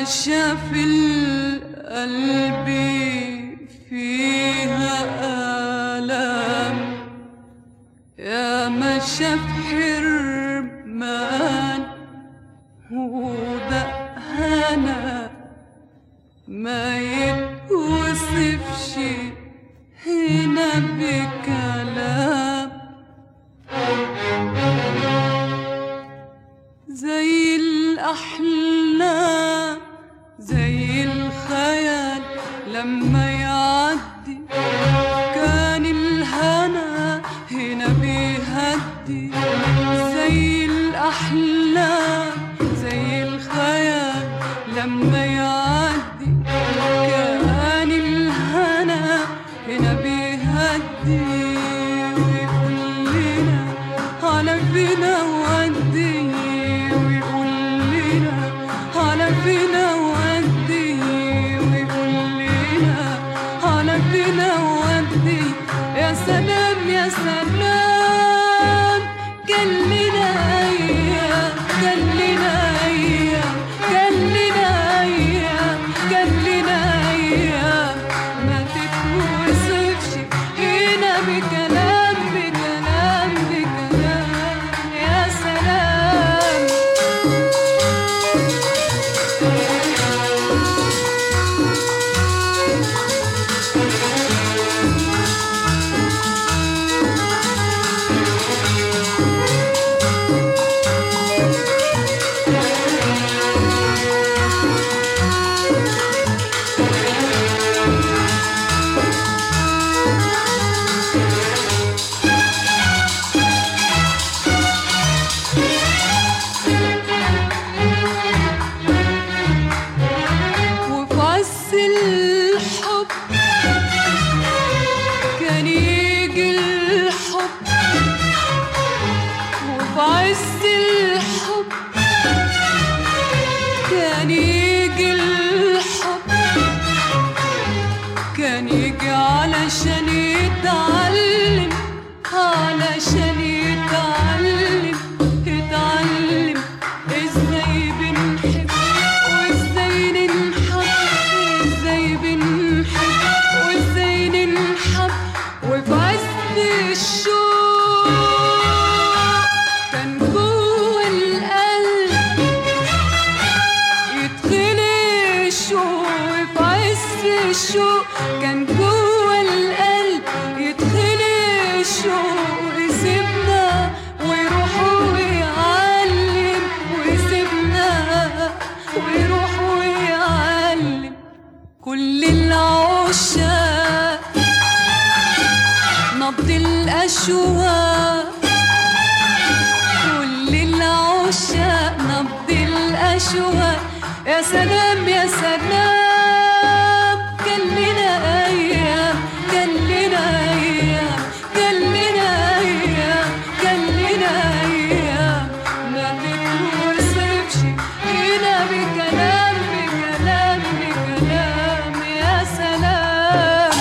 عايشة في القلب فيها آلام يا ما شاف حرمان وده هنا ما يتوصفش هنا بكلام زي الأحلام زي الخيال لما يعدي كان الهنا هنا بيهدي زي الأحلام زي الخيال لما يعدي كان الهنا هنا بيهدي ويقول لنا على فينا ودي ويقول لنا على فينا ودي ويقول لنا على فينا ودي يا سلام يا سلام كان لنا ايام كان لنا ايام كان لنا ايام كان لنا ايام ما تتوصفش هنا بكلام بكلام بكلام يا سلام وفي عز الحب كان يجي الحب وفي عز الحب كان يجي الحب كان يجي علشان يتعلم علشان يتعلم يتعلم ازاي بنحب وازاي ننحب ازاي بنحب وازاي ننحب وفي عز الشوق كان جوه القلب يدخل الشوق في عز الشوق كان جوه القلب يدخل الشوق يسيبنا ويروح ويعلم ويسيبنا ويروح ويعلم كل العشاق نبض الأشواق كل العشاق نبض الأشواق يا سلام يا سلام كان لنا أيام كان لنا أيام كان لنا أيام كان لنا أيام ما تتوصفش هنا بكلام بكلام بكلام يا سلام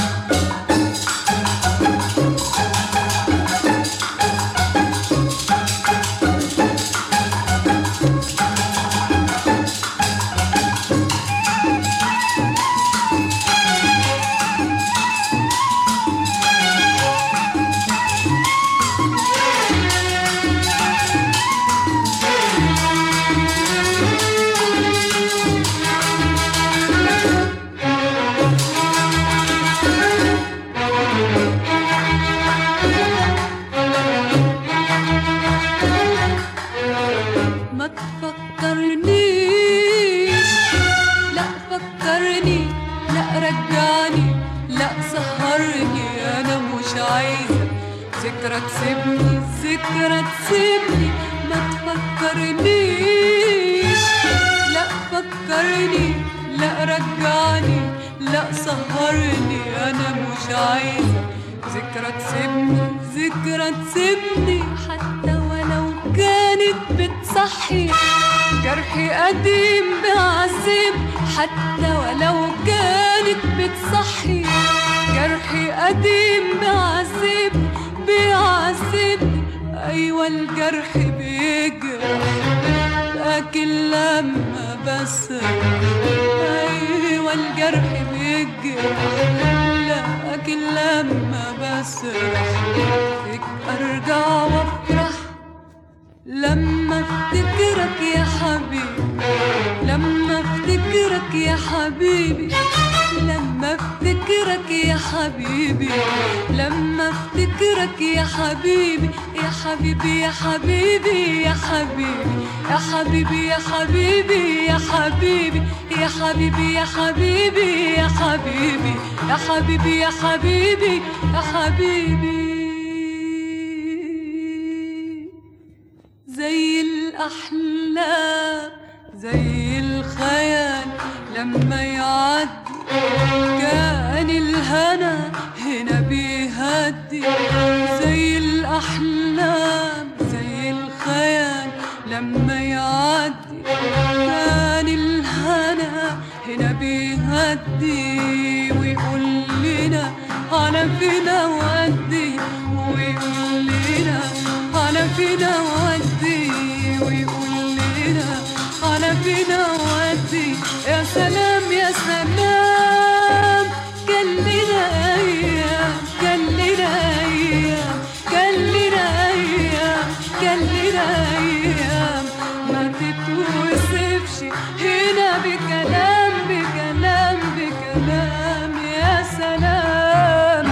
ما تفكرنيش لا فكرني لا رجعني لا سهرني انا مش عايزه ذكرى تسيبني ذكرى تسيبني ما تفكرنيش لا فكرني لا رجعني لا سهرني انا مش عايزه ذكرى تسيبني ذكرى تسيبني حتى ولو كانت بتصحي جرحي قديم بعذب حتى ولو كانت بتصحي جرحي قديم بعذب بيعذبني أيوة الجرح بيجرح لكن لما بسرح ايوه الجرح بيجرح لكن لما بسرح فيك ارجع وافرح لما افتكرك يا حبيبي لما افتكرك يا حبيبي لما افتكرك يا حبيبي لما افتكرك يا حبيبي يا حبيبي يا حبيبي يا حبيبي يا حبيبي يا حبيبي يا حبيبي يا حبيبي يا حبيبي يا حبيبي يا حبيبي يا حبيبي يا حبيبي زي الأحلام زي الخيال لما يعدي كان الهنا هنا بيهدي زي الأحلام زي الخيال لما يعدي كان الهنا هنا بيهدي ويقول لنا أنا فينا ودي ويقول لنا أنا فينا ودي ويقول لنا أنا فينا ودي يا سلام يا سلام كان لنا أيام كان لنا أيام كان لنا أيام كان لنا أيام ما تتوصفش هنا بكلام بكلام بكلام يا سلام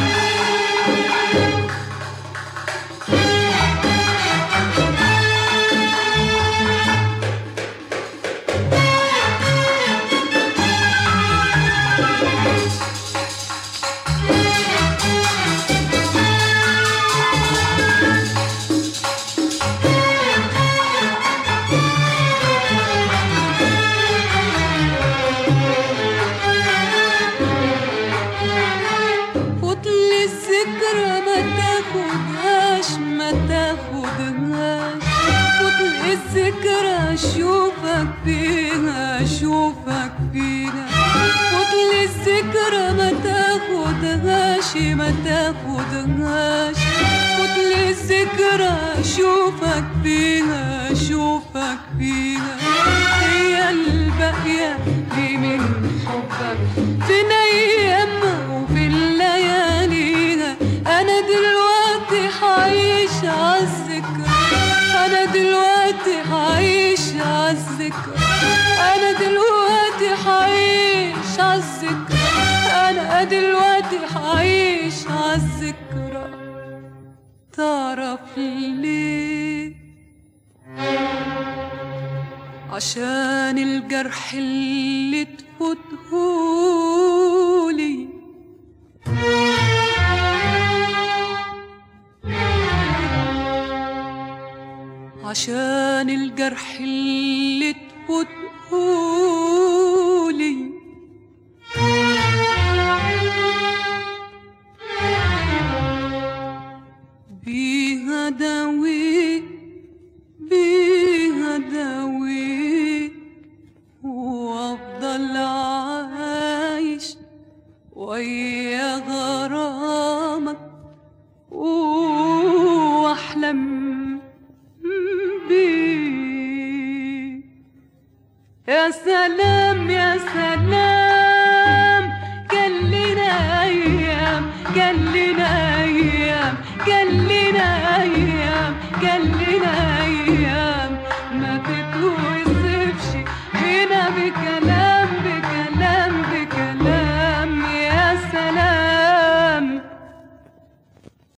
فضل الذكرى ما تاخدهاش ما تاخدهاش فضل الذكرى اشوفك فيها اشوفك فيها فضل الذكرى ما تاخدهاش ما تاخدهاش فضل الذكرى اشوفك فيها اشوفك فيها هي الباقية دي من حبك فين ايامها وفي اللياليها انا دلوقتي حعيش عالذكرى انا دلوقتي حعيش عالذكرى انا دلوقتي حعيش عالذكرى انا دلوقتي حعيش عالذكرى تعرف ليه عشان الجرح اللي تفوتهولي عشان الجرح اللي تفوتهولي بيها داوي بيها داوي وافضل عايش ويا غرامك واحلم بيه يا سلام يا سلام كان لنا ايام كان لنا ايام كان لنا ايام كان لنا ايام ما تتوصفش هنا بكلام